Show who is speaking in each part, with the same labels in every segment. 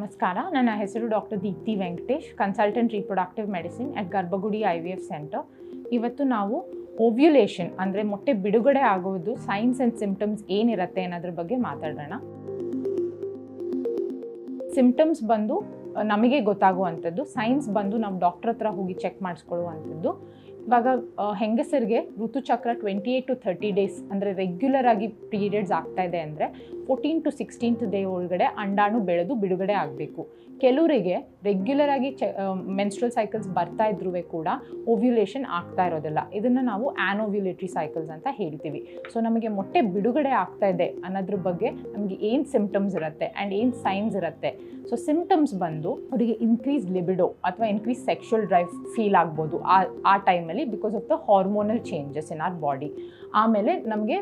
Speaker 1: ನಮಸ್ಕಾರ ನನ್ನ ಹೆಸರು doctor Deepti Venkatesh consultant reproductive medicine at Garbhagudi I V F centre ಇವತ್ತು ನಾವು ಓವ್ಯುಲೇಷನ್ ಅಂದರೆ ಮೊಟ್ಟೆ ಬಿಡುಗಡೆ ಆಗೋದು ಸೈನ್ಸ್ ಆ್ಯಂಡ್ ಸಿಂಪ್ಟಮ್ಸ್ ಏನಿರುತ್ತೆ ಅನ್ನೋದ್ರ ಬಗ್ಗೆ ಮಾತಾಡೋಣ ಸಿಂಪ್ಟಮ್ಸ್ ಬಂದು ಆ, ನಮಗೆ ಗೊತ್ತಾಗುವಂಥದ್ದು ಸೈನ್ಸ್ ಬಂದು ನಾವು ಡಾಕ್ಟ್ರ್ ಹತ್ರ ಹೋಗಿ ಚೆಕ್ ಮಾಡಿಸ್ಕೊಳ್ಳುವಂಥದ್ದು ಇವಾಗ ಆ, ಹೆಂಗಸರಿಗೆ ಋತುಚಕ್ರ twenty eight to thirty days ಅಂದರೆ ರೆಗ್ಯುಲರ್ ಆಗಿ ಪೀರಿಯಡ್ಸ್ ಆಗ್ತಾ ಇದೆ ಅಂದರೆ ಫೋರ್ಟೀನ್ ಟು ಸಿಕ್ಸ್ಟೀನ್ತ್ ಡೇ ಒಳಗಡೆ ಅಂಡಾಣು ಬೆಳೆದು ಬಿಡುಗಡೆ ಆಗಬೇಕು ಕೆಲವರಿಗೆ ರೆಗ್ಯುಲರ್ ಆಗಿ ಚೆ ಮೆನ್ಸ್ಟ್ರಲ್ ಸೈಕಲ್ಸ್ ಬರ್ತಾ ಇದ್ರೂ ಕೂಡ ಓವ್ಯುಲೇಷನ್ ಆಗ್ತಾ ಇರೋದಿಲ್ಲ ಇದನ್ನು ನಾವು ಆ್ಯನೋವ್ಯುಲೇಟ್ರಿ ಸೈಕಲ್ಸ್ ಅಂತ ಹೇಳ್ತೀವಿ ಸೊ ನಮಗೆ ಮೊಟ್ಟೆ ಬಿಡುಗಡೆ ಆಗ್ತಾ ಇದೆ ಅನ್ನೋದ್ರ ಬಗ್ಗೆ ನಮಗೆ ಏನು ಸಿಂಪ್ಟಮ್ಸ್ ಇರುತ್ತೆ ಆ್ಯಂಡ್ ಏನು ಸೈನ್ಸ್ ಇರುತ್ತೆ ಸೊ ಸಿಂಪ್ಟಮ್ಸ್ ಬಂದು ಅವರಿಗೆ ಇನ್ಕ್ರೀಸ್ ಲಿಬಿಡೋ ಅಥವಾ ಇನ್ಕ್ರೀಸ್ ಸೆಕ್ಷುವಲ್ ಡ್ರೈವ್ ಫೀಲ್ ಆಗ್ಬೋದು ಆ ಆ ಟೈಮಲ್ಲಿ because of the hormonal changes in our body ಆಮೇಲೆ ನಮಗೆ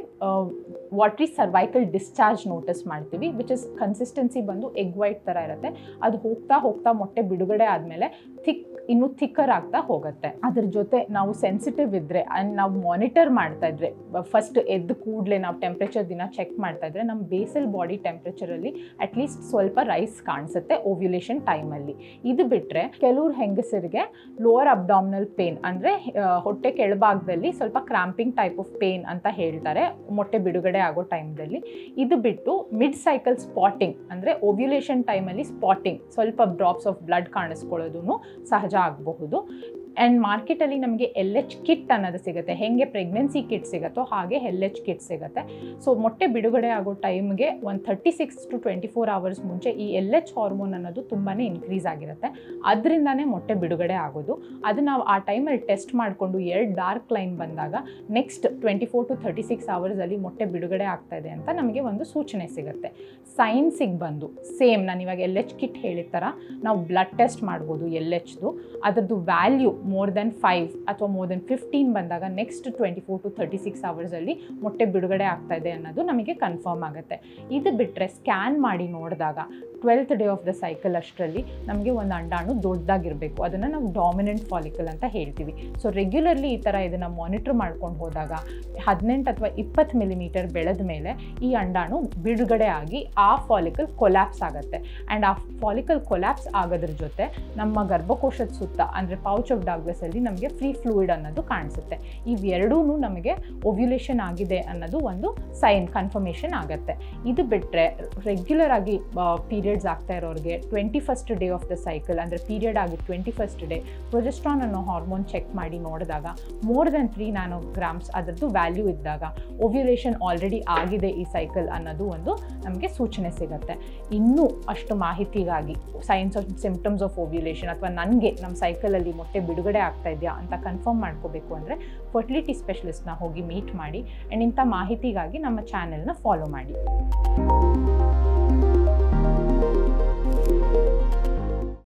Speaker 1: ವಾಟ್ರಿ ಸರ್ವೈಕಲ್ ಡಿಸ್ಚಾರ್ಜ್ ನೋಟಿಸ್ ಮಾಡ್ತೀವಿ ವಿಚ್ ಇಸ್ ಕನ್ಸಿಸ್ಟೆನ್ಸಿ ಬಂದು ಎಗ್ ವೈಟ್ ಥರ ಇರುತ್ತೆ ಅದು ಹೋಗ್ತಾ ಹೋಗ್ತಾ ಮೊಟ್ಟೆ ಬಿಡುಗಡೆ ಆದಮೇಲೆ ಥಿಕ್ ಇನ್ನೂ ಥಿಕ್ಕರ್ ಆಗ್ತಾ ಹೋಗುತ್ತೆ ಅದ್ರ ಜೊತೆ ನಾವು ಸೆನ್ಸಿಟಿವ್ ಇದ್ದರೆ ಆ್ಯಂಡ್ ನಾವು ಮಾನಿಟರ್ ಮಾಡ್ತಾ ಇದ್ರೆ ಫಸ್ಟ್ ಎದ್ದು ಕೂಡಲೇ ನಾವು ಟೆಂಪ್ರೇಚರ್ ದಿನ ಚೆಕ್ ಮಾಡ್ತಾ ಇದ್ರೆ ನಮ್ಮ ಬೇಸಲ್ ಬಾಡಿ ಟೆಂಪ್ರೇಚರಲ್ಲಿ ಅಟ್ಲೀಸ್ಟ್ ಸ್ವಲ್ಪ ರೈಸ್ ಕಾಣಿಸುತ್ತೆ ಓವ್ಯುಲೇಷನ್ ಟೈಮಲ್ಲಿ ಇದು ಬಿಟ್ಟರೆ ಕೆಲವ್ರು ಹೆಂಗಸರಿಗೆ ಲೋವರ್ ಅಬ್ಡಾಮಿನಲ್ ಪೇನ್ ಅಂದರೆ ಹೊಟ್ಟೆ ಕೆಳಭಾಗದಲ್ಲಿ ಸ್ವಲ್ಪ ಕ್ರಾಂಪಿಂಗ್ ಟೈಪ್ ಆಫ್ ಪೇನ್ ಅಂತ ಹೇಳ್ತಾರೆ ಮೊಟ್ಟೆ ಬಿಡುಗಡೆ ಆಗೋ ಟೈಮ್ದಲ್ಲಿ ಇದು ಬಿಟ್ಟು ಮಿಡ್ ಸೈಕಲ್ ಸ್ಪಾಟಿಂಗ್ ಅಂದರೆ ಓವ್ಯುಲೇಷನ್ ಟೈಮಲ್ಲಿ ಸ್ಪಾಟಿಂಗ್ ಸ್ವಲ್ಪ ಡ್ರಾಪ್ಸ್ ಆಫ್ ಬ್ಲಡ್ ಕಾಣಿಸ್ಕೊಳ್ಳೋದು ಸಹಜ ಆಗಬಹುದು ಆ್ಯಂಡ್ ಮಾರ್ಕೆಟಲ್ಲಿ ನಮಗೆ ಎಲ್ ಎಚ್ ಕಿಟ್ ಅನ್ನೋದು ಸಿಗುತ್ತೆ ಹೇಗೆ ಪ್ರೆಗ್ನೆನ್ಸಿ ಕಿಟ್ ಸಿಗುತ್ತೋ ಹಾಗೆ ಎಲ್ ಎಚ್ ಕಿಟ್ ಸಿಗುತ್ತೆ ಸೊ ಮೊಟ್ಟೆ ಬಿಡುಗಡೆ ಆಗೋ ಟೈಮ್ಗೆ ಒಂದು thirty six to twenty four hours ಮುಂಚೆ ಈ ಎಲ್ ಎಚ್ ಹಾರ್ಮೋನ್ ಅನ್ನೋದು ತುಂಬಾ ಇನ್ಕ್ರೀಸ್ ಆಗಿರುತ್ತೆ ಅದರಿಂದನೇ ಮೊಟ್ಟೆ ಬಿಡುಗಡೆ ಆಗೋದು ಅದು ನಾವು ಆ ಟೈಮಲ್ಲಿ ಟೆಸ್ಟ್ ಮಾಡಿಕೊಂಡು ಎರಡು ಡಾರ್ಕ್ ಲೈನ್ ಬಂದಾಗ next twenty four to thirty six ಅವರ್ಸಲ್ಲಿ ಮೊಟ್ಟೆ ಬಿಡುಗಡೆ ಆಗ್ತಾ ಇದೆ ಅಂತ ನಮಗೆ ಒಂದು ಸೂಚನೆ ಸಿಗುತ್ತೆ ಸೈನ್ಸಿಗೆ ಬಂದು ಸೇಮ್ ನಾನು ಇವಾಗ ಎಲ್ ಎಚ್ ಕಿಟ್ ಹೇಳಿದ ಥರ ನಾವು ಬ್ಲಡ್ ಟೆಸ್ಟ್ ಮಾಡ್ಬೋದು ಎಲ್ ಎಚ್ದು ಅದರದ್ದು ವ್ಯಾಲ್ಯೂ ಮೋರ್ ದೆನ್ ಫೈವ್ ಅಥವಾ ಮೋರ್ ದೆನ್ ಫಿಫ್ಟೀನ್ ಬಂದಾಗ next twenty four to thirty six ಅವರ್ಸಲ್ಲಿ ಮೊಟ್ಟೆ ಬಿಡುಗಡೆ ಆಗ್ತಾ ಇದೆ ಅನ್ನೋದು ನಮಗೆ ಕನ್ಫರ್ಮ್ ಆಗುತ್ತೆ ಇದು ಬಿಟ್ಟರೆ ಸ್ಕ್ಯಾನ್ ಮಾಡಿ ನೋಡಿದಾಗ twelfth day of the cycle ಅಷ್ಟರಲ್ಲಿ ನಮಗೆ ಒಂದು ಅಂಡಾಣು ದೊಡ್ಡದಾಗಿರಬೇಕು ಅದನ್ನು ನಾವು ಡಾಮಿನೆಂಟ್ ಫಾಲಿಕಲ್ ಅಂತ ಹೇಳ್ತೀವಿ ಸೊ ರೆಗ್ಯುಲರ್ಲಿ ಈ ಥರ ಇದನ್ನು ಮಾನಿಟ್ರ್ ಮಾಡ್ಕೊಂಡು ಹೋದಾಗ ಹದಿನೆಂಟು ಅಥವಾ ಇಪ್ಪತ್ತು ಮಿಲಿಮೀಟರ್ ಬೆಳೆದ ಮೇಲೆ ಈ ಅಂಡಾಣು ಬಿಡುಗಡೆ ಆಗಿ ಆ ಫಾಲಿಕಲ್ ಕೊಲ್ಯಾಪ್ಸ್ ಆಗುತ್ತೆ ಆ್ಯಂಡ್ ಆ ಫಾಲಿಕಲ್ ಕೊಲ್ಯಾಪ್ಸ್ ಆಗೋದ್ರ ಜೊತೆ ನಮ್ಮ ಗರ್ಭಕೋಶದ ಸುತ್ತ ಅಂದರೆ ಪೌಚ್ ಆಫ್ ಡಾಗ್ಲಸಲ್ಲಿ ನಮಗೆ ಫ್ರೀ ಫ್ಲೂಯಿಡ್ ಅನ್ನೋದು ಕಾಣಿಸುತ್ತೆ ಇವೆರಡೂ ನಮಗೆ ಓವ್ಯುಲೇಷನ್ ಆಗಿದೆ ಅನ್ನೋದು ಒಂದು ಸೈನ್ ಕನ್ಫರ್ಮೇಷನ್ ಆಗುತ್ತೆ ಇದು ಬಿಟ್ಟರೆ ರೆಗ್ಯುಲರ್ ಆಗಿ ಪೀರಿಯಡ್ಸ್ ಆಗ್ತಾ ಇರೋರಿಗೆ twenty first day of the cycle ಅಂದರೆ ಪೀರಿಯಡ್ ಆಗಿ ಟ್ವೆಂಟಿ ಫಸ್ಟ್ ಡೇ ಪ್ರೊಜೆಸ್ಟ್ರಾನ್ ಅನ್ನೋ ಹಾರ್ಮೋನ್ ಚೆಕ್ ಮಾಡಿ ನೋಡಿದಾಗ ಮೋರ್ ದೆನ್ ತ್ರೀ ನ್ಯಾನೋಗ್ರಾಮ್ಸ್ ಅದರದ್ದು ವ್ಯಾಲ್ಯೂ ಇದ್ದಾಗ ಓವ್ಯುಲೇಷನ್ ಆಲ್ರೆಡಿ ಆಗಿದೆ ಈ ಸೈಕಲ್ ಅನ್ನೋದು ಒಂದು ನಮಗೆ ಸೂಚನೆ ಸಿಗುತ್ತೆ ಇನ್ನೂ ಅಷ್ಟು ಮಾಹಿತಿಗಾಗಿ signs of symptoms of ovulation ಅಥವಾ ನನಗೆ ನಮ್ಮ ಸೈಕಲಲ್ಲಿ ಮೊಟ್ಟೆ ಬಿಡುಗಡೆ ಆಗ್ತಾ ಇದೆಯಾ ಅಂತ ಕನ್ಫರ್ಮ್ ಮಾಡ್ಕೋಬೇಕು ಅಂದರೆ ಫರ್ಟಿಲಿಟಿ ಸ್ಪೆಷಲಿಸ್ಟ್ನ ಹೋಗಿ ಮೀಟ್ ಮಾಡಿ ಆ್ಯಂಡ್ ಇಂಥ ಮಾಹಿತಿಗಾಗಿ ನಮ್ಮ ಚಾನೆಲ್ನ ಫಾಲೋ ಮಾಡಿ